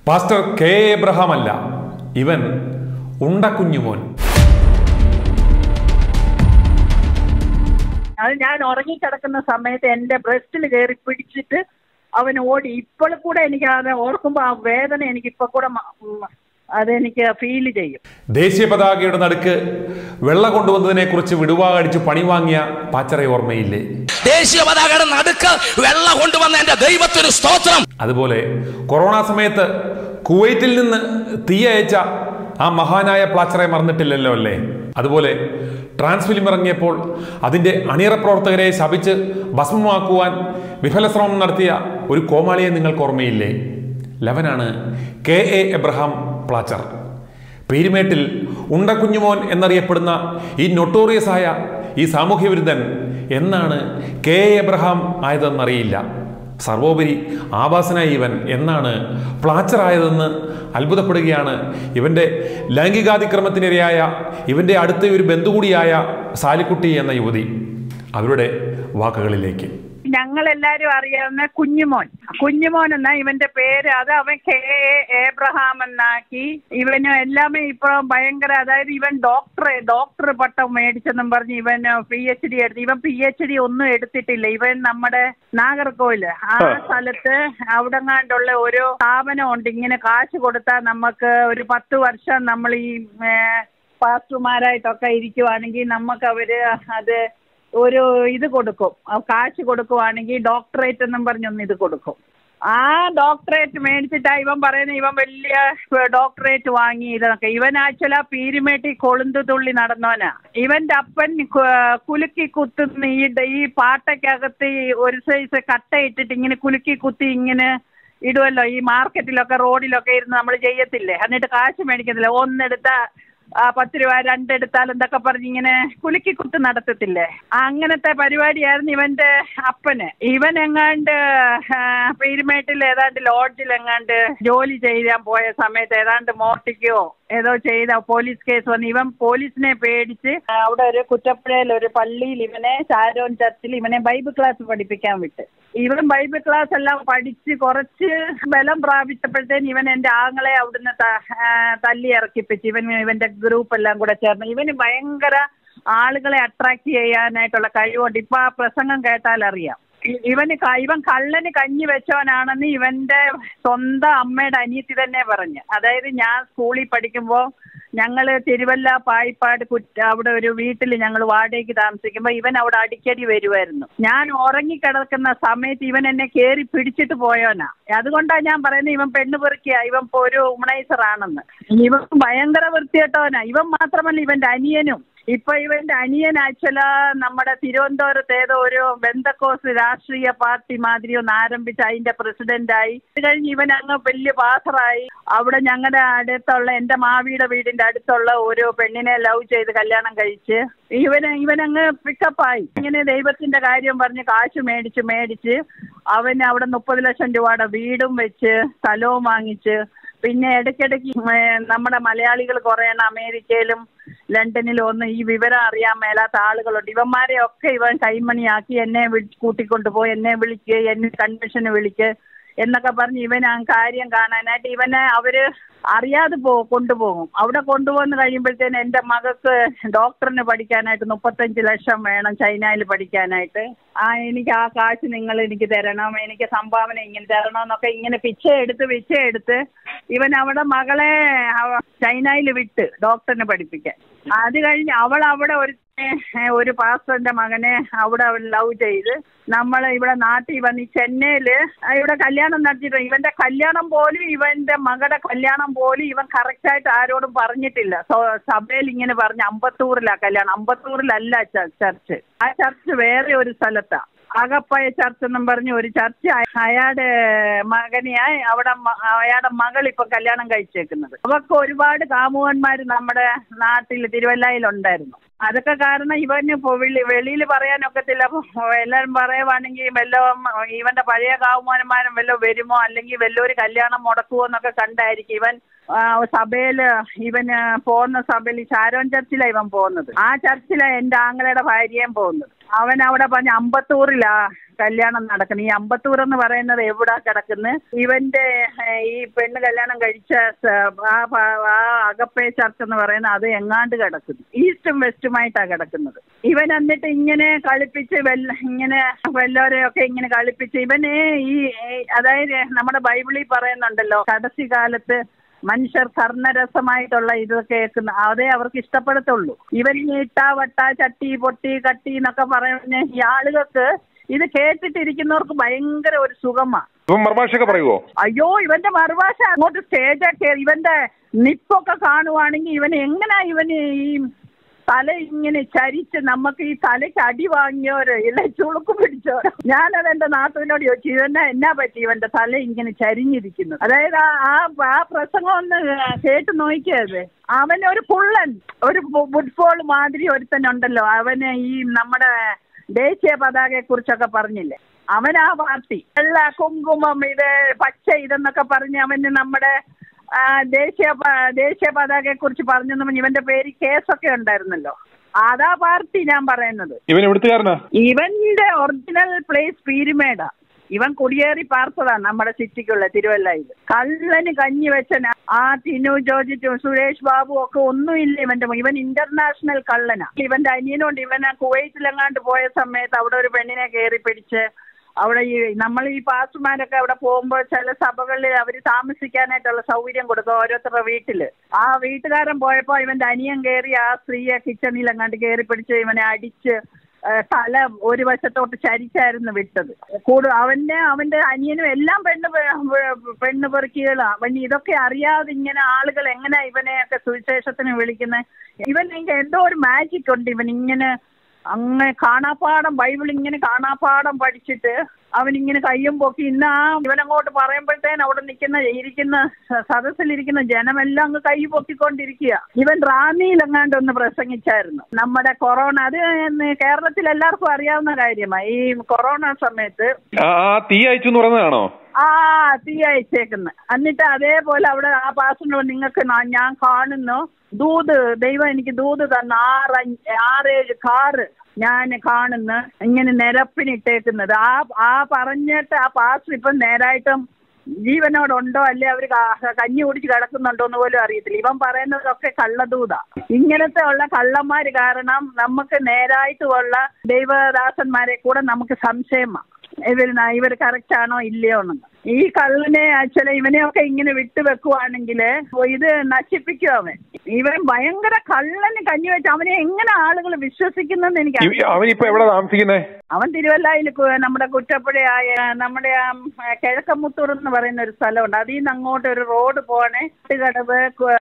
Pastor K Abraham അല്ല ഇവൻ ഉണ്ടക്കുഞ്ഞുമോൻ അത് ഞാൻ ഉറങ്ങിക്കിടക്കുന്ന സമയത്ത് എന്റെ ബ്രസ്റ്റിൽ കയറി പിടിച്ചിട്ട് അവൻ ഓടി ഇപ്പോൾ കൂടെ എനിക്ക് അത് ഓർക്കുമ്പോൾ ആ വേദന എനിക്ക് ഇപ്പൊ കൂടെ മ- ഉം, അതെനിക്ക് ഫീൽ ചെയ്യും ദേശീയ പതാകയുടെ നടുക്ക് വെള്ള കൊണ്ടുവന്നതിനെ കുറിച്ച് വിടുവാകടിച്ച് പണി വാങ്ങിയ പാച്ചറ ഓർമ്മയില്ലേ ദേശീയ പതാകയുടെ നടുക്ക് വെള്ള കൊണ്ടുവന്ന എന്റെ ദൈവത്തിന് സ്തോത്രം അതുപോലെ കൊറോണ സമയത്ത് കുവൈറ്റിൽ നിന്ന് തീ അയച്ച ആ മഹാനായ പ്ലാച്ചറെ മറന്നിട്ടില്ലല്ലോ അല്ലേ അതുപോലെ ട്രാൻസ് ഫിലിം ഇറങ്ങിയപ്പോൾ അതിൻ്റെ അണിയറ പ്രവർത്തകരെ ശപിച്ച് ഭസ്മമാക്കുവാൻ വിഫലശ്രമം നടത്തിയ ഒരു കോമാളിയെ നിങ്ങൾക്ക് ഓർമ്മയില്ലേ ലവനാണ് കെ എ എബ്രഹാം പ്ലാച്ചർ പീരുമേട്ടിൽ ഉണ്ടക്കുഞ്ഞുമോൻ എന്നറിയപ്പെടുന്ന ഈ നൊട്ടോറിയസ് ആയ ഈ സാമൂഹ്യ വിരുദ്ധൻ എന്നാണ് കെ എ എബ്രഹാം ആയതെന്നറിയില്ല സർവോപരി ആവാസനായ ഇവൻ എന്നാണ് പ്ലാച്ചർ ആയതെന്ന് അത്ഭുതപ്പെടുകയാണ് ഇവൻ്റെ ലൈംഗികാതിക്രമത്തിനിരയായ ഇവൻ്റെ അടുത്ത ഒരു ബന്ധു കൂടിയായ സാലിക്കുട്ടി എന്ന യുവതി അവരുടെ വാക്കുകളിലേക്ക് ഞങ്ങളെല്ലാരും അറിയാവുന്ന കുഞ്ഞുമോൻ കുഞ്ഞുമോൻ എന്നാ ഇവന്റെ പേര് അത് അവൻ കെ എ ഏബ്രഹാം എന്നാക്കി ഇവന് എല്ലാമേ ഇപ്പൊ ഭയങ്കര അതായത് ഇവൻ ഡോക്ടർ ഡോക്ടർ പട്ടം മേടിച്ചെന്നും പറഞ്ഞ് ഇവൻ പി എച്ച് ഡി എടുത്ത് ഇവൻ പി എച്ച് ഡി ഒന്നും എടുത്തിട്ടില്ല ഇവൻ നമ്മുടെ നാഗർകോവില് ആ സ്ഥലത്ത് അവിടെങ്ങാണ്ടുള്ള ഒരു സ്ഥാപനം ഉണ്ട് ഇങ്ങനെ കാശ് കൊടുത്താൽ നമുക്ക് ഒരു പത്ത് വർഷം നമ്മൾ ഈ ഏഹ്, പാസ്റ്റർമാരായിട്ടൊക്കെ ഇരിക്കുവാണെങ്കിൽ നമുക്ക് അവര് അത് ഒരു ഇത് കൊടുക്കും ആ കാശ് കൊടുക്കുവാണെങ്കിൽ ഡോക്ടറേറ്റ് എന്നും പറഞ്ഞൊന്ന് ഇത് കൊടുക്കും ആ ഡോക്ടറേറ്റ് മേടിച്ചിട്ടാ ഇവൻ പറയുന്നത് ഇവൻ വലിയ ഡോക്ടറേറ്റ് വാങ്ങി ഇതൊക്കെ ഇവൻ ആക്ച്വലാ പീരുമേട്ടി കൊളുന്തു തുള്ളി നടന്നവനാ ഇവന്റെ അപ്പൻ കു- കുലുക്കി കുത്തുന്ന ഈ ഈ പാട്ടയ്ക്കകത്ത് ഈ ഒരു സൈസ് കട്ട ഇട്ടിട്ട് ഇങ്ങനെ കുലുക്കി കുത്തി ഇങ്ങനെ ഇടുമല്ലോ ഈ മാർക്കറ്റിലൊക്കെ റോഡിലൊക്കെ ഇരുന്ന് നമ്മൾ ചെയ്യത്തില്ലേ എന്നിട്ട് കാശ് മേടിക്കത്തില്ല ഒന്നെടുത്ത ആ പത്ത് രൂപ രണ്ടെടുത്താൽ എന്തൊക്കെ പറഞ്ഞ് ഇങ്ങനെ കുലുക്കി കുത്ത് നടത്തത്തില്ലേ അങ്ങനത്തെ പരിപാടിയായിരുന്നു ഇവന്റെ അപ്പന് ഇവൻ എങ്ങാണ്ട് ആ, പീരുമേട്ടിൽ ഏതാണ്ട് ലോഡ്ജിൽ എങ്ങാണ്ട് ജോലി ചെയ്യാൻ പോയ സമയത്ത് ഏതാണ്ട് മോർട്ടിക്കോ ഏതോ ചെയ്ത പോലീസ് കേസ് വന്ന് ഇവൻ പോലീസിനെ പേടിച്ച് അവിടെ ഒരു കുറ്റപ്പുഴയിൽ ഒരു പള്ളിയിൽ ഇവനെ ഷാരോൺ ചർച്ചിൽ ഇവനെ ബൈബിൾ ക്ലാസ് പഠിപ്പിക്കാൻ വിട്ട് ഇവൻ ബൈബിൾ ക്ലാസ് എല്ലാം പഠിച്ച് കുറച്ച് ബലം പ്രാപിച്ചപ്പോഴത്തേന് ഇവൻ എന്റെ ആങ്ങളെ അവിടുന്ന് ത- ആ, തല്ലി ഇറക്കിപ്പിച്ച് ഇവൻ ഇവന്റെ ഗ്രൂപ്പ് എല്ലാം കൂടെ ചേർന്ന് ഇവന് ഭയങ്കര ആളുകളെ അട്രാക്ട് ചെയ്യാനായിട്ടുള്ള കഴിവുണ്ട് ഇപ്പൊ ആ പ്രസംഗം കേട്ടാൽ അറിയാം ഇ- ഇവന് ക- ഇവൻ കള്ളന് കഞ്ഞി വെച്ചവനാണെന്ന് ഇവന്റെ സ്വന്തം അമ്മയുടെ അനിയത്തി തന്നെ പറഞ്ഞു അതായത് ഞാൻ സ്കൂളിൽ പഠിക്കുമ്പോൾ ഞങ്ങൾ തിരുവല്ല പായിപ്പാട് കുറ്റ അവിടെ ഒരു വീട്ടിൽ ഞങ്ങൾ വാടകയ്ക്ക് താമസിക്കുമ്പോൾ ഇവൻ അവിടെ അടിക്കടി വരുമായിരുന്നു ഞാൻ ഉറങ്ങിക്കിടക്കുന്ന സമയത്ത് ഇവൻ എന്നെ കയറി പിടിച്ചിട്ട് പോയോനാ അതുകൊണ്ടാണ് ഞാൻ പറയുന്നത് ഇവൻ പെണ്ണ് പെറുക്കിയ ഇവൻ ഇപ്പൊ ഒരു ഉമണൈസർ ആണെന്ന് ഇവൻ ഭയങ്കര വൃത്തികെട്ടവനാ ഇവൻ മാത്രമല്ല ഇവന്റെ അനിയനും ഇപ്പൊ ഇവന്റെ അനിയൻ ആക്ച്വല നമ്മുടെ തിരുവനന്തപുരത്ത് ഏതോ ഒരു ബന്ധക്കോസ് രാഷ്ട്രീയ പാർട്ടി മാതിരി ഒന്ന് ആരംഭിച്ച് അതിന്റെ പ്രസിഡന്റായി ഇത് കഴിഞ്ഞ് ഇവൻ അങ്ങ് വലിയ പാസറായി അവിടെ ഞങ്ങളുടെ അടുത്തുള്ള എന്റെ മാവിയുടെ വീടിന്റെ അടുത്തുള്ള ഒരു പെണ്ണിനെ ലവ് ചെയ്ത് കല്യാണം കഴിച്ച് ഇവന് ഇവനങ്ങ് പിക്കപ്പായി ഇങ്ങനെ ദൈവത്തിന്റെ കാര്യം പറഞ്ഞ് കാശ് മേടിച്ച് മേടിച്ച് അവന് അവിടെ മുപ്പത് ലക്ഷം രൂപയുടെ വീടും വെച്ച് സ്ഥലവും വാങ്ങിച്ച് പിന്നെ ഇടയ്ക്കിടയ്ക്ക് ഏ, നമ്മുടെ മലയാളികൾ കുറേ എണ്ണം അമേരിക്കയിലും ലണ്ടനിലും ഒന്നും ഈ വിവരം അറിയാൻ മേലാത്ത ആളുകളുണ്ട് ഇവന്മാരെ ഒക്കെ ഇവൻ കൈമണിയാക്കി എന്നെ വിളി കൂട്ടിക്കൊണ്ടുപോയി എന്നെ വിളിക്ക് എന്നെ കൺവെൻഷന് വിളിക്ക് എന്നൊക്കെ പറഞ്ഞ് ഇവൻ ആ കാര്യം കാണാനായിട്ട് ഇവനെ അവര് അറിയാതെ പോ കൊണ്ടുപോകും അവിടെ കൊണ്ടുപോകുന്ന കഴിയുമ്പോഴത്തേന് എൻ്റെ മകൾക്ക് ഡോക്ടറിന് പഠിക്കാനായിട്ട് മുപ്പത്തഞ്ച് ലക്ഷം വേണം ചൈനയിൽ പഠിക്കാനായിട്ട് ആ എനിക്ക് ആ കാശ് നിങ്ങൾ എനിക്ക് തരണം എനിക്ക് സംഭാവന ഇങ്ങനെ തരണം എന്നൊക്കെ ഇങ്ങനെ പിച്ച എടുത്ത് പിച്ച എടുത്ത് ഇവൻ അവിടെ മകളെ അവ- ചൈനയിൽ വിട്ട് ഡോക്ടറിന് പഠിപ്പിക്കാൻ അത് കഴിഞ്ഞ് അവൾ അവിടെ ഒരു ഏഹ്, ഒരു പാസ്റ്ററിന്റെ മകനെ അവിടെ അവൾ ലവ് ചെയ്ത് നമ്മൾ ഇവിടെ നാട്ടിൽ വന്ന് ഈ ചെന്നൈയില് ഇവിടെ കല്യാണം നടത്തിയിട്ട് ഇവന്റെ കല്യാണം പോലും ഇവന്റെ മകളുടെ കല്യാണം പോലും ഇവൻ കറക്റ്റ് ആയിട്ട് ആരോടും പറഞ്ഞിട്ടില്ല സോ- സഭയിൽ ഇങ്ങനെ പറഞ്ഞ് അമ്പത്തൂറിലാ കല്യാണം അമ്പത്തൂറിലല്ല ച- ചർച്ച് ആ ചർച്ച് വേറെ ഒരു സ്ഥലത്താ അകപ്പായ ചർച്ച് എന്നും പറഞ്ഞ് ഒരു ചർച്ച് അയ- അയാളുടെ മകനെയായി അവിടെ മ- അയാളുടെ മകൾ ഇപ്പൊ കല്യാണം കഴിച്ചേക്കുന്നത് അവർക്ക് ഒരുപാട് കാമുകന്മാർ നമ്മുടെ നാട്ടിൽ തിരുവല്ലയിലുണ്ടായിരുന്നു അതൊക്കെ കാരണം ഇവന് വെളിയിൽ പറയാനൊക്കത്തില്ല അപ്പൊ എല്ലാരും പറയുവാണെങ്കിൽ വല്ലോ ഇവന്റെ പഴയ കാവുമാനന്മാരും വല്ലോ വരുമോ അല്ലെങ്കിൽ വല്ലോ ഒരു കല്യാണം മുടക്കുമോ എന്നൊക്കെ കണ്ടായിരിക്കും ഇവൻ ആ, സഭയില് ഇവന് പോകുന്ന സഭയിൽ ഷാരോൺ ചർച്ചിലാണ് ഇവൻ പോകുന്നത് ആ ചർച്ചിലാണ് എൻ്റെ ആങ്ങളയുടെ ഭാര്യയും പോകുന്നത് അവൻ അവിടെ പറഞ്ഞ അമ്പത്തൂറിലാ കല്യാണം നടക്കുന്നത് ഈ അമ്പത്തൂർ എന്ന് പറയുന്നത് എവിടാ കിടക്കുന്നത് ഇവന്റെ ഏഹ്, ഈ പെണ്ണ് കല്യാണം കഴിച്ച സ- ആ പ- ആ അകപ്പേ ചർച്ച് എന്ന് പറയുന്നത് അത് എങ്ങാണ്ട് കിടക്കുന്നു ഈസ്റ്റും വെസ്റ്റുമായിട്ടാണ് കിടക്കുന്നത് ഇവൻ എന്നിട്ട് ഇങ്ങനെ കളിപ്പിച്ച് വെല്ല ഇങ്ങനെ വല്ലവരെയൊക്കെ ഇങ്ങനെ കളിപ്പിച്ച് ഇവന് ഈ ഈ- അതായത് നമ്മുടെ ബൈബിളിൽ പറയുന്നുണ്ടല്ലോ കടസി കാലത്ത് മനുഷ്യർ കർണരസമായിട്ടുള്ള ഇത് കേൾക്കുന്ന അതേ അവർക്ക് ഇഷ്ടപ്പെടത്തുള്ളൂ ഇവൻ ഈ ഇട്ട വട്ട ചട്ടി പൊട്ടി കട്ടി എന്നൊക്കെ പറയുന്ന ഈ ആളുകൾക്ക് ഇത് കേട്ടിട്ടിരിക്കുന്നവർക്ക് ഭയങ്കര ഒരു സുഖമാണ് ഇപ്പം മർമാഷൊക്കെ പറയുവോ അയ്യോ ഇവന്റെ മറുഭാഷ അങ്ങോട്ട് സ്റ്റേജൊക്കെ ഇവന്റെ നിപ്പൊക്കെ കാണുവാണെങ്കിൽ ഇവൻ എങ്ങനാ ഇവന് ഈ തല ഇങ്ങനെ ചരിച്ച് നമുക്ക് ഈ തലയ്ക്ക് അടി വാങ്ങിയോര് ഇല്ല ചുളുക്ക് പിടിച്ചോരോ ഞാനത് എന്റെ നാട്ടുവിനോട് ചോദിച്ചു ഇവന്നെ എന്നാ പറ്റി ഇവന്റെ തല ഇങ്ങനെ ചരിഞ്ഞിരിക്കുന്നു അതായത് ആ ആ- ആ പ്രസംഗം ഒന്ന് കേട്ട് നോക്കിയത് അവൻ ഒരു പുള്ളൻ ഒരു ഫുട്ബോൾ മാതിരി ഒരുത്തനുണ്ടല്ലോ അവന് ഈ നമ്മുടെ ദേശീയ പതാകയെ കുറിച്ചൊക്കെ പറഞ്ഞില്ലേ അവൻ ആ പാർട്ടി വെള്ള കുങ്കുമം ഇത് പച്ച ഇതെന്നൊക്കെ പറഞ്ഞ് അവന് നമ്മുടെ ആ, ദേശീയ പ- ദേശീയ പതാകയെ കുറിച്ച് പറഞ്ഞെന്ന് ഇവന്റെ പേര് കേസൊക്കെ ഉണ്ടായിരുന്നല്ലോ അതാ പാർട്ടി ഞാൻ പറയുന്നത് ഇവൻ എവിടുത്തുകാരനാ ഇവന്റെ ഒറിജിനൽ പ്ലേസ് പീരുമേടാ ഇവൻ കുടിയേറി പാർത്തതാ നമ്മുടെ സിറ്റിക്കുള്ള തിരുവല്ലയിൽ കള്ളന് കഞ്ഞി വെച്ചന ആ ടിനു ജോർജ് ടു- സുരേഷ് ബാബു ഒക്കെ ഒന്നുമില്ല ഇവന്റെ മു- ഇവൻ ഇന്റർനാഷണൽ കള്ളനാ ഇവന്റെ അനിയനുണ്ട് ഇവൻ ആ കുവൈറ്റിലെങ്ങാണ്ട് പോയ സമയത്ത് അവിടെ ഒരു പെണ്ണിനെ കയറി പിടിച്ച് അവിടെ ഈ നമ്മൾ ഈ പാസ്റ്റർമാരൊക്കെ അവിടെ പോകുമ്പോൾ ചില സഭകളിൽ അവർ താമസിക്കാനായിട്ടുള്ള സൗകര്യം കൊടുക്കും ഓരോരുത്തരുടെ വീട്ടില് ആ വീട്ടുകാരൻ പോയപ്പോൾ ഇവന്റെ അനിയൻ കയറി ആ സ്ത്രീയെ കിച്ചണിൽ അങ്ങാണ്ട് കയറി പിടിച്ച് ഇവനെ അടിച്ച് ഏഹ് തല ഒരു വശത്തോട്ട് ചരിച്ചായിരുന്നു വിട്ടത് കൂടു അവന്റെ അവന്റെ അനിയനും എല്ലാം പെണ്ണ് പെ- പെ- പെണ്ണ് പെറുക്കികളാ അവൻ ഇതൊക്കെ അറിയാതെ ഇങ്ങനെ ആളുകൾ എങ്ങനെ ഇവനെയൊക്കെ സുവിശേഷത്തിന് വിളിക്കുന്നത് ഇവൻ എനിക്ക് എന്തോ ഒരു മാജിക് ഉണ്ട് ഇവൻ ഇങ്ങനെ അങ്ങനെ കാണാപ്പാടം ബൈബിൾ ഇങ്ങനെ കാണാപ്പാടം പഠിച്ചിട്ട് അവൻ ഇങ്ങനെ കയ്യും പൊക്കി ഇന്ന് ആ ഇവനങ്ങോട്ട് പറയുമ്പോഴത്തേന് അവിടെ നിൽക്കുന്ന ഇരിക്കുന്ന സ- സദസ്സിലിരിക്കുന്ന ജനമെല്ലാം അങ്ങ് കൈ പൊക്കിക്കൊണ്ടിരിക്കുക ഇവൻ റാന്നിയിൽ എങ്ങാണ്ട് ഒന്ന് പ്രസംഗിച്ചായിരുന്നു നമ്മുടെ കൊറോണ അത് എന്ന് കേരളത്തിൽ എല്ലാവർക്കും അറിയാവുന്ന കാര്യമാണ് ഈ കൊറോണ സമയത്ത് ആ ആ തീ അയച്ചു എന്ന് പറയുന്നതാണോ ആ തീ അയച്ചേക്കുന്നു എന്നിട്ട് അതേപോലെ അവിടെ ആ പാസിനോട് നിങ്ങൾക്ക് നാ- ഞാൻ കാണുന്നു ദൂത് ദൈവം എനിക്ക് ദൂത് തന്ന ആറ് അഞ്ച് ആറേഴ് കാറ് ഞാൻ കാണുന്നു ഇങ്ങനെ നിരപ്പിനിട്ടേക്കുന്നത് ആ ആ പറഞ്ഞിട്ട് ആ പാസ് ഇപ്പം നേരായിട്ടും ജീവനോടുണ്ടോ അല്ലെ അവർ കഞ്ഞി കുടിച്ച് കിടക്കുന്നുണ്ടോ എന്ന് പോലും അറിയത്തില്ല ഇവൻ പറയുന്നതൊക്കെ കള്ളദൂത ഇങ്ങനത്തെ ഉള്ള കള്ളന്മാര് കാരണം നമുക്ക് നേരായിട്ടുള്ള ദൈവദാസന്മാരെ കൂടെ നമുക്ക് സംശയമാണ് ഇവർ ഇവർ കറക്റ്റ് ആണോ ഇല്ലയോ എന്ന് ഈ കള്ളനെ ചില ഇവനെയൊക്കെ ഇങ്ങനെ വിട്ടു വെക്കുവാണെങ്കിൽ ഇത് നശിപ്പിക്കും അവൻ ഇവൻ ഭയങ്കര കള്ളന് കഞ്ഞി വെച്ച് അവനെ എങ്ങനെ ആളുകൾ വിശ്വസിക്കുന്നെന്ന് എനിക്ക് ഇവ- അവനിപ്പോ എവിടെ താമസിക്കുന്നേ അവൻ തിരുവല്ലയിൽ കു- നമ്മുടെ കുറ്റപ്പുഴയായ നമ്മുടെ ആ ഉം, കിഴക്കമുത്തൂർ എന്ന് പറയുന്ന ഒരു സ്ഥലമുണ്ട് അതിൽ നിന്ന് അങ്ങോട്ട് ഒരു റോഡ് പോകണേ കടവ്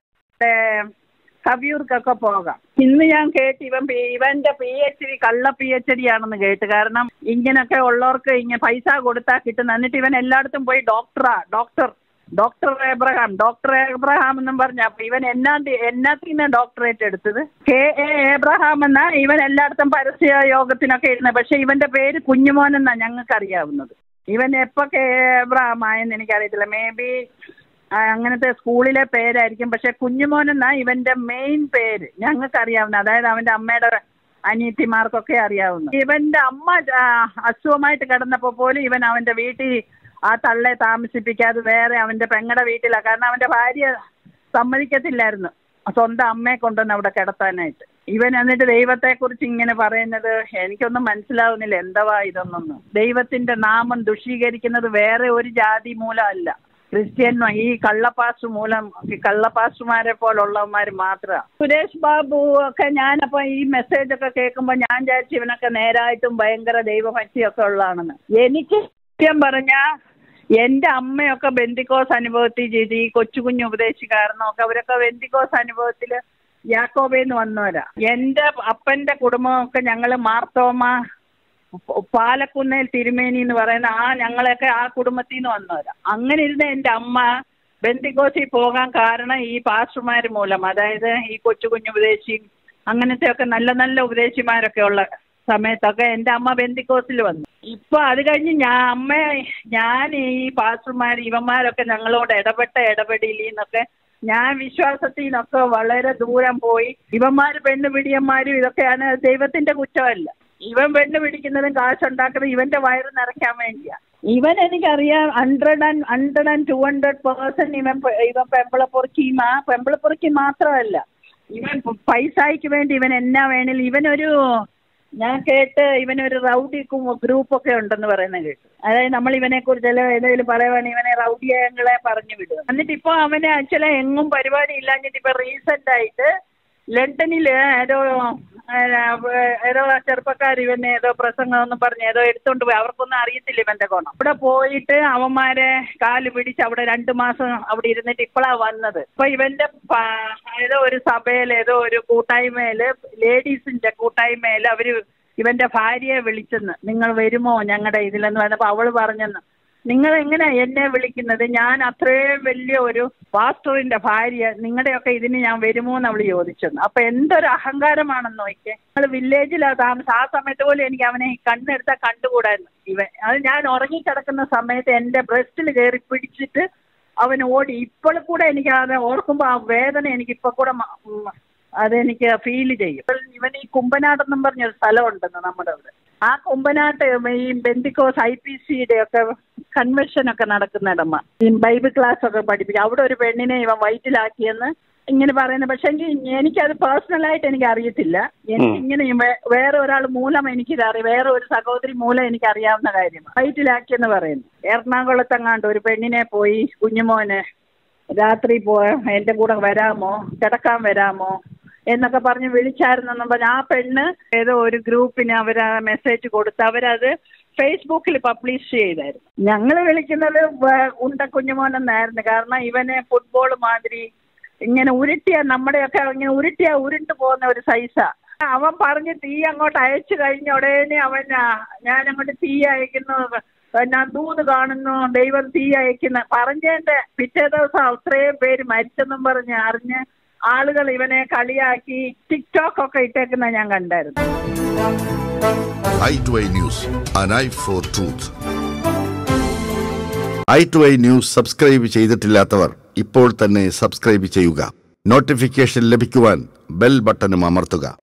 കവിയൂർക്കൊക്കെ പോകാം ഇന്ന് ഞാൻ കേട്ട് ഇവൻ പി- ഇവന്റെ പി എച്ച് ഡി കള്ള പി എച്ച് ഡി ആണെന്ന് കേട്ട് കാരണം ഇങ്ങനൊക്കെ ഉള്ളവർക്ക് ഇങ്ങനെ പൈസ കൊടുത്താൽ കിട്ടുന്ന എന്നിട്ട് ഇവൻ എല്ലായിടത്തും പോയി ഡോക്ടറാ doctor doctor Abraham doctor Abraham എന്നും പറഞ്ഞ അപ്പൊ ഇവൻ എന്നാ എന്നാത്തിന് ഡോക്ടറേറ്റ് എടുത്തത് കെ എ എബ്രഹാം എന്നാ ഇവൻ എല്ലായിടത്തും പരസ്യ യോഗത്തിനൊക്കെ ഇരുന്നത് പക്ഷെ ഇവന്റെ പേര് കുഞ്ഞുമോൻ എന്നാ ഞങ്ങൾക്ക് അറിയാവുന്നത് ഇവൻ എപ്പോ കെ എ എബ്രഹാം ആയെന്ന് എനിക്കറിയത്തില്ല മേ ബി അങ്ങനത്തെ സ്കൂളിലെ പേരായിരിക്കും പക്ഷെ കുഞ്ഞുമോൻ എന്നാ ഇവന്റെ മെയിൻ പേര് ഞങ്ങൾക്ക് അറിയാവുന്ന അതായത് അവന്റെ അമ്മയുടെ അനിയത്തിമാർക്കൊക്കെ അറിയാവുന്നു ഇവന്റെ അമ്മ ആ, അസുഖമായിട്ട് കിടന്നപ്പോ പോലും ഇവൻ അവന്റെ വീട്ടിൽ ആ തള്ളെ താമസിപ്പിക്കാതെ വേറെ അവന്റെ പെങ്ങടെ വീട്ടിലാ കാരണം അവന്റെ ഭാര്യ സമ്മതിക്കത്തില്ലായിരുന്നു സ്വന്തം അമ്മയെ കൊണ്ടുവന്ന് അവിടെ കിടത്താനായിട്ട് ഇവൻ എന്നിട്ട് ദൈവത്തെ കുറിച്ച് ഇങ്ങനെ പറയുന്നത് എനിക്കൊന്നും മനസ്സിലാവുന്നില്ല എന്തവാ ഇതൊന്നൊന്നും ദൈവത്തിന്റെ നാമം ദുഷീകരിക്കുന്നത് വേറെ ഒരു ജാതി മൂലമല്ല ക്രിസ്ത്യൻ ഈ കള്ളപ്പാസ് മൂലം ഈ കള്ളപ്പാസുമാരെ പോലുള്ളവന്മാർ മാത്രമാണ് സുരേഷ് ബാബു ഒക്കെ ഞാനപ്പോ ഈ മെസ്സേജ് ഒക്കെ കേൾക്കുമ്പോൾ ഞാൻ വിചാരിച്ചു ഇവനൊക്കെ നേരായിട്ടും ഭയങ്കര ദൈവഭക്തിയൊക്കെ ഉള്ളതാണെന്ന് എനിക്ക് സത്യം പറഞ്ഞ എന്റെ അമ്മയൊക്കെ ബന്ദിക്കോസ് അനുഭവത്തിൽ ചെയ്ത് ഈ കൊച്ചു കുഞ്ഞു ഉപദേശിക്കാരനൊക്കെ അവരൊക്കെ ബന്ദിക്കോസ് അനുഭവത്തില് യാക്കോബേന്ന് വന്നവരാ എന്റെ അപ്പന്റെ കുടുംബമൊക്കെ ഞങ്ങള് മാർത്തോമ പാലക്കുന്നേൽ തിരുമേനി എന്ന് പറയുന്ന ആ ഞങ്ങളൊക്കെ ആ കുടുംബത്തിൽ നിന്ന് വന്നവരാ അങ്ങനെ ഇരുന്ന എന്റെ അമ്മ ബന്ദിക്കോസിൽ പോകാൻ കാരണം ഈ പാസ്റ്റർമാർ മൂലം അതായത് ഈ കൊച്ചു കുഞ്ഞു ഉപദേശി അങ്ങനത്തെ ഒക്കെ നല്ല നല്ല ഉപദേശിമാരൊക്കെ ഉള്ള സമയത്തൊക്കെ എൻ്റെ അമ്മ ബന്ദിക്കോസിൽ വന്നു ഇപ്പൊ അത് കഴിഞ്ഞ് ഞാൻ അമ്മ ഞാൻ ഈ പാസ്റ്റർമാർ ഇവന്മാരൊക്കെ ഞങ്ങളോട് ഇടപെട്ട ഇടപെടില്ലെന്നൊക്കെ ഞാൻ വിശ്വാസത്തിൽ നിന്നൊക്കെ വളരെ ദൂരം പോയി ഇവന്മാര് പെണ്ണ് പിടിയന്മാരും ഇതൊക്കെയാണ് ദൈവത്തിന്റെ കുറ്റമല്ല ഇവൻ പെണ്ണ് പിടിക്കുന്നതും കാശുണ്ടാക്കുന്നത് ഇവന്റെ വയറ് നിറയ്ക്കാൻ വേണ്ടിയാ ഇവൻ എനിക്കറിയാം hundred and hundred and two hundred percent ഇവൻ പെ- ഇവൻ പെമ്പിളപ്പൊറുക്കി മാ പെമ്പിളപ്പൊറുക്കി മാത്രമല്ല ഇവൻ പൈസയ്ക്ക് വേണ്ടി ഇവൻ എന്നാ വേണേലും ഇവനൊരു ഞാൻ കേട്ട് ഇവനൊരു റൗഡി ഗ്രൂപ്പ് ഒക്കെ ഉണ്ടെന്ന് പറയുന്നത് കേട്ടു അതായത് നമ്മൾ ഇവനെ കുറിച്ച് ഏതെങ്കിലും പറയുവാണെങ്കിൽ ഇവനെ റൗഡിയങ്ങളെ പറഞ്ഞു വിടുക എന്നിട്ട് ഇപ്പൊ അവനെ ചില എങ്ങും പരിപാടി ഇല്ലാഞ്ഞിട്ട് ഇപ്പൊ റീസെന്റ് ആയിട്ട് ലണ്ടനിൽ ഏതോ ആ, ഏതോ ചെറുപ്പക്കാർ ഇവനെ ഏതോ പ്രസംഗം എന്ന് പറഞ്ഞ് ഏതോ എടുത്തോണ്ട് പോയി അവർക്കൊന്നും അറിയത്തില്ല ഇവന്റെ ഗുണം അവിടെ പോയിട്ട് അവന്മാരെ കാല് പിടിച്ച് അവിടെ രണ്ടു മാസം അവിടെ ഇരുന്നിട്ട് ഇപ്പോഴാ വന്നത് ഇപ്പൊ ഇവന്റെ പ- ഏതോ ഒരു സഭയിൽ ഏതോ ഒരു കൂട്ടായ്മയില് ലേഡീസിന്റെ കൂട്ടായ്മയില് അവര് ഇവന്റെ ഭാര്യയെ വിളിച്ചെന്ന് നിങ്ങൾ വരുമോ ഞങ്ങളുടെ ഇതിലെന്ന് പറഞ്ഞപ്പോ അവള് പറഞ്ഞെന്ന് നിങ്ങൾ എങ്ങനെ എന്നെ വിളിക്കുന്നത് ഞാൻ അത്രയും വലിയ ഒരു പാസ്റ്ററിന്റെ ഭാര്യ നിങ്ങളുടെയൊക്കെ ഇതിന് ഞാൻ വരുമോ എന്ന് അവള് ചോദിച്ചെന്ന് അപ്പൊ എന്തൊരു അഹങ്കാരമാണെന്ന് നോക്കിയേ ഞങ്ങൾ വില്ലേജിലാണ് താമസം ആ സമയത്ത് പോലും എനിക്ക് അവനെ കണ്ണെടുത്താൽ കണ്ടുകൂടായിരുന്നു ഇവൻ അത് ഞാൻ ഉറങ്ങിക്കിടക്കുന്ന സമയത്ത് എന്റെ ബ്രസ്റ്റിൽ കയറി പിടിച്ചിട്ട് അവൻ ഓടി ഇപ്പോൾ കൂടെ എനിക്ക് അത് ഓർക്കുമ്പോൾ ആ വേദന എനിക്ക് ഇപ്പൊ കൂടെ മ- ഉം അതെനിക്ക് ഫീൽ ചെയ്യും ഇപ്പോൾ ഇവൻ ഈ കുമ്പനാടെന്നും പറഞ്ഞൊരു സ്ഥലമുണ്ടെന്ന് നമ്മുടെ അവിടെ ആ കുമ്പനാട്ട് ഈ ബെന്തിക്കോസ് ഐ പി സിയുടെ ഒക്കെ കൺവെൻഷൻ ഒക്കെ നടക്കുന്നിടമ്മ ഈ ബൈബിൾ ക്ലാസ് ഒക്കെ പഠിപ്പിക്കും അവിടെ ഒരു പെണ്ണിനെ ഇവൻ വയറ്റിലാക്കിയെന്ന് ഇങ്ങനെ പറയുന്നത് പക്ഷെ എനിക്കത് പേഴ്സണലായിട്ട് എനിക്ക് അറിയത്തില്ല എനിക്ക് ഇങ്ങനെ വേ- വേറെ ഒരാൾ മൂലം എനിക്കിത് അറിയാം വേറെ ഒരു സഹോദരി മൂലം എനിക്ക് അറിയാവുന്ന കാര്യമാണ് വയറ്റിലാക്കിയെന്ന് പറയുന്നു എറണാകുളത്തെങ്ങാണ്ട് ഒരു പെണ്ണിനെ പോയി കുഞ്ഞുമോന് രാത്രി പോ എന്റെ കൂടെ വരാമോ കിടക്കാൻ വരാമോ എന്നൊക്കെ പറഞ്ഞ് വിളിച്ചായിരുന്നെന്നും പറഞ്ഞ് ആ പെണ്ണ് ഏതോ ഒരു ഗ്രൂപ്പിന് അവർ മെസ്സേജ് കൊടുത്ത് അവരത് ഫേസ്ബുക്കിൽ പബ്ലിഷ് ചെയ്തായിരുന്നു ഞങ്ങൾ വിളിക്കുന്നത് വ- ഉണ്ട കുഞ്ഞുമോനെന്നായിരുന്നു കാരണം ഇവന് ഫുട്ബോൾ മാതിരി ഇങ്ങനെ ഉരുട്ടിയ നമ്മുടെയൊക്കെ ഇങ്ങനെ ഉരുട്ടിയ ഉരുണ്ടു പോകുന്ന ഒരു സൈസാ അവൻ പറഞ്ഞ് തീ അങ്ങോട്ട് അയച്ചു കഴിഞ്ഞ ഉടനെ അവൻ ആ, ഞാൻ അങ്ങോട്ട് തീ അയക്കുന്നു ഞാൻ ദൂത് കാണുന്നു ദൈവം തീ അയക്കുന്ന പറഞ്ഞതിന്റെ പിറ്റേ ദിവസം അത്രയും പേര് മരിച്ചെന്നും പറഞ്ഞ് അറിഞ്ഞ് ആളുകൾ ഇവനെ കളിയാക്കി ടിക്ടോക്ക് ഒക്കെ ഇട്ടേക്കുന്ന ഞാൻ കണ്ടായിരുന്നു eye to eye news, an eye for truth. Eye to eye news subscribe ചെയ്തിട്ടില്ലാത്തവർ ഇപ്പോൾ തന്നെ സബ്സ്ക്രൈബ് ചെയ്യുക നോട്ടിഫിക്കേഷൻ ലഭിക്കുവാൻ ബെൽ ബട്ടണും അമർത്തുക